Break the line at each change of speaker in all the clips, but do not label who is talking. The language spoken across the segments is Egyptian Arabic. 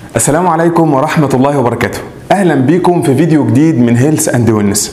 السلام عليكم ورحمة الله وبركاته أهلا بكم في فيديو جديد من هيلث أند ويلنس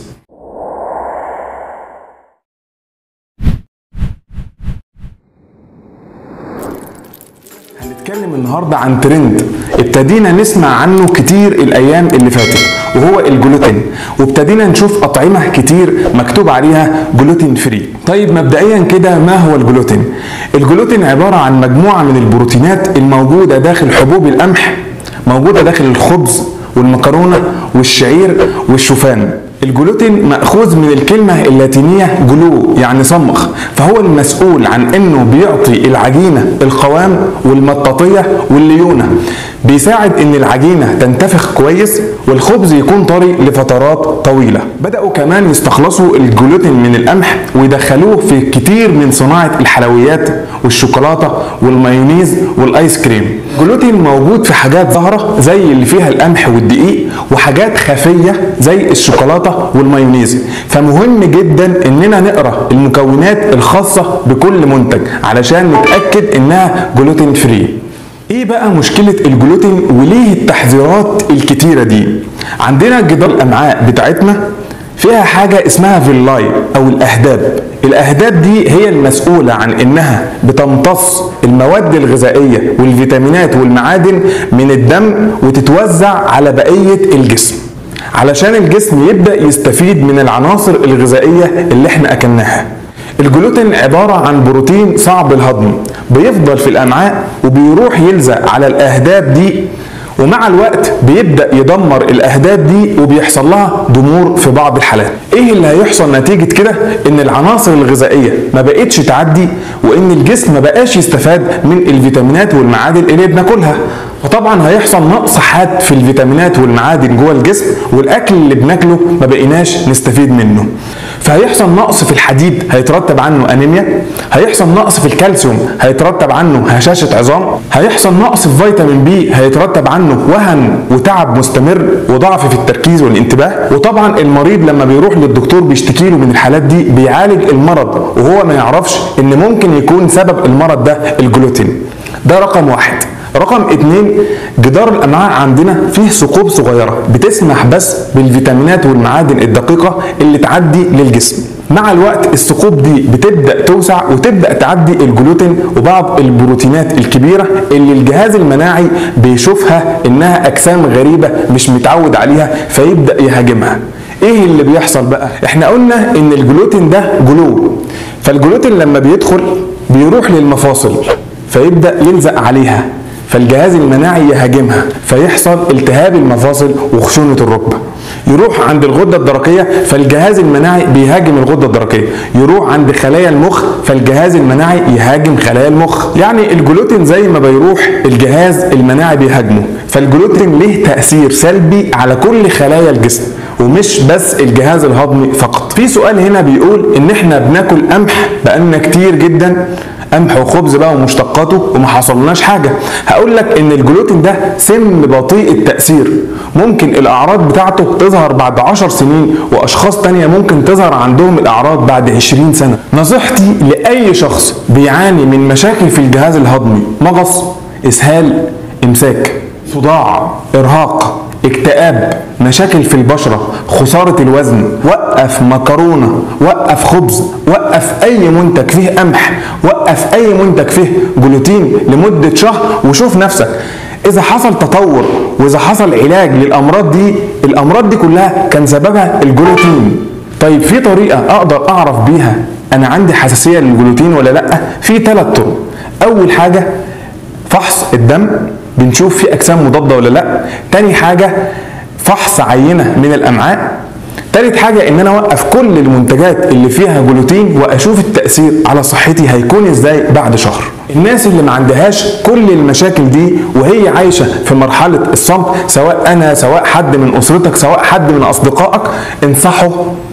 هنتكلم النهاردة عن ترند ابتدينا نسمع عنه كتير الأيام اللي فاتت وهو الجلوتين وابتدينا نشوف أطعمة كتير مكتوب عليها جلوتين فري طيب مبدئيا كده ما هو الجلوتين الجلوتين عبارة عن مجموعة من البروتينات الموجودة داخل حبوب القمح موجودة داخل الخبز والمكرونة والشعير والشوفان الجلوتين مأخوذ من الكلمة اللاتينية جلو يعني صمخ فهو المسؤول عن انه بيعطي العجينة القوام والمطاطية والليونة بيساعد ان العجينة تنتفخ كويس والخبز يكون طري لفترات طويلة بدأوا كمان يستخلصوا الجلوتين من القمح ويدخلوه في كتير من صناعة الحلويات والشوكولاتة والمايونيز والايس كريم الجلوتين موجود في حاجات ظاهرة زي اللي فيها القمح والدقيق وحاجات خفية زي الشوكولاتة والمايونيز فمهم جدا اننا نقرا المكونات الخاصة بكل منتج علشان نتأكد انها جلوتين فري ايه بقى مشكلة الجلوتين وليه التحذيرات الكتيرة دي عندنا جدار الامعاء بتاعتنا فيها حاجة اسمها فيلاي او الاهداب الاهداب دي هي المسؤولة عن انها بتمتص المواد الغذائية والفيتامينات والمعادن من الدم وتتوزع على بقية الجسم علشان الجسم يبدأ يستفيد من العناصر الغذائية اللي احنا اكلناها الجلوتين عبارة عن بروتين صعب الهضم بيفضل في الأمعاء وبيروح يلزق على الأهداب دي ومع الوقت بيبدأ يدمر الأهداب دي وبيحصل لها ضمور في بعض الحالات ايه اللي هيحصل نتيجة كده ان العناصر الغذائية ما بقتش تعدي وان الجسم ما بقاش يستفاد من الفيتامينات والمعادن اللي بناكلها وطبعا هيحصل نقص حاد في الفيتامينات والمعادن جوه الجسم والاكل اللي بناكله ما بقيناش نستفيد منه فهيحصل نقص في الحديد هيترتب عنه انيميا هيحصل نقص في الكالسيوم هيترتب عنه هشاشة عظام هيحصل نقص في فيتامين بي هيترتب عنه وهن وتعب مستمر وضعف في التركيز والانتباه وطبعا المريض لما بيروح للدكتور بيشتكي له من الحالات دي بيعالج المرض وهو ما يعرفش ان ممكن يكون سبب المرض ده الجلوتين ده رقم واحد رقم اتنين جدار الامعاء عندنا فيه ثقوب صغيره بتسمح بس بالفيتامينات والمعادن الدقيقه اللي تعدي للجسم مع الوقت الثقوب دي بتبدا توسع وتبدا تعدي الجلوتين وبعض البروتينات الكبيره اللي الجهاز المناعي بيشوفها انها اجسام غريبه مش متعود عليها فيبدا يهاجمها ايه اللي بيحصل بقى احنا قلنا ان الجلوتين ده جلو فالجلوتين لما بيدخل بيروح للمفاصل فيبدا يلزق عليها فالجهاز المناعي يهاجمها فيحصل التهاب المفاصل وخشونة الركبة يروح عند الغدة الدرقية فالجهاز المناعي بيهاجم الغدة الدرقية يروح عند خلايا المخ فالجهاز المناعي يهاجم خلايا المخ يعني الجلوتين زي ما بيروح الجهاز المناعي بيهاجمه فالجلوتين له تأثير سلبي على كل خلايا الجسم ومش بس الجهاز الهضمي فقط في سؤال هنا بيقول ان احنا بناكل قمح بقالنا كتير جدا قمح وخبز بقى ومشتقاته وما حصلناش حاجه هقول لك ان الجلوتين ده سم بطيء التاثير ممكن الاعراض بتاعته تظهر بعد 10 سنين واشخاص تانية ممكن تظهر عندهم الاعراض بعد 20 سنه نصيحتي لاي شخص بيعاني من مشاكل في الجهاز الهضمي مغص اسهال امساك صداع ارهاق اكتئاب مشاكل في البشرة خسارة الوزن وقف مكرونة وقف خبز وقف أي منتج فيه قمح وقف أي منتج فيه جلوتين لمدة شهر وشوف نفسك إذا حصل تطور وإذا حصل علاج للأمراض دي الأمراض دي كلها كان سببها الجلوتين طيب في طريقة أقدر أعرف بيها أنا عندي حساسية للجلوتين ولا لأ في ثلاث طرق أول حاجة فحص الدم بنشوف في اجسام مضاده ولا لا تاني حاجه فحص عينه من الامعاء تالت حاجة ان انا اوقف كل المنتجات اللي فيها جلوتين واشوف التأثير على صحتي هيكون ازاي بعد شهر الناس اللي ما عندهاش كل المشاكل دي وهي عايشة في مرحلة الصمت سواء انا سواء حد من اسرتك سواء حد من اصدقائك انصحه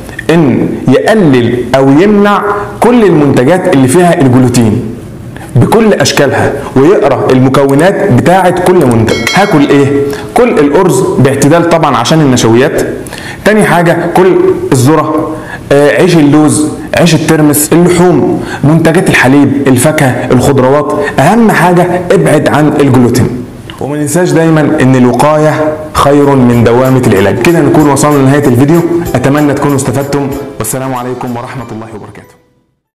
ان يقلل او يمنع كل المنتجات اللي فيها الجلوتين بكل اشكالها ويقرا المكونات بتاعه كل منتج هاكل ايه كل الارز باعتدال طبعا عشان النشويات تاني حاجه كل الذره آه، عيش اللوز عيش الترمس اللحوم منتجات الحليب الفاكهه الخضروات اهم حاجه ابعد عن الجلوتين وما ننساش دايما ان الوقايه خير من دوامه العلاج كده نكون وصلنا لنهايه الفيديو اتمنى تكونوا استفدتم والسلام عليكم ورحمه الله وبركاته